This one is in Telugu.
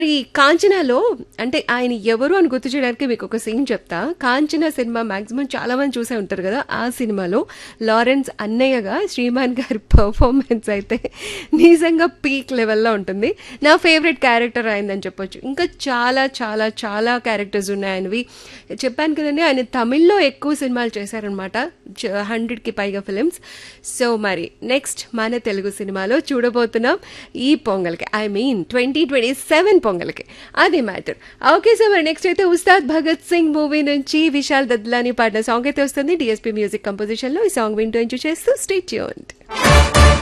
ఈ కాంచనాలో అంటే ఆయన ఎవరు అని గుర్తు చేయడానికి మీకు ఒక సీన్ చెప్తా కాంచన సినిమా మాక్సిమం చాలా మంది చూసే ఉంటారు కదా ఆ సినిమాలో లారెన్స్ అన్నయ్యగా శ్రీమాన్ గారి పర్ఫార్మెన్స్ అయితే నిజంగా పీక్ లెవెల్లో ఉంటుంది నా ఫేవరెట్ క్యారెక్టర్ అయిందని చెప్పొచ్చు ఇంకా చాలా చాలా చాలా క్యారెక్టర్స్ ఉన్నాయి ఆయనవి చెప్పాను కదండి ఆయన తమిళ్లో ఎక్కువ సినిమాలు చేశారనమాట హండ్రెడ్కి పైగా ఫిలిమ్స్ సో మరి నెక్స్ట్ మన తెలుగు సినిమాలో చూడబోతున్నాం ఈ పొంగల్కి I mean twenty twenty seven పొంగల్కి అది మ్యాటర్ ఓకే సో మరి నెక్స్ట్ అయితే ఉస్తాద్ భగత్ సింగ్ మూవీ నుంచి విశాల్ దద్లాని పాడిన సాంగ్ అయితే వస్తుంది డిఎస్పీ మ్యూజిక్ కంపోజిషన్లో ఈ సాంగ్ వింటూ ఎంజాయ్ చేస్తూ స్టే ట్యూన్డ్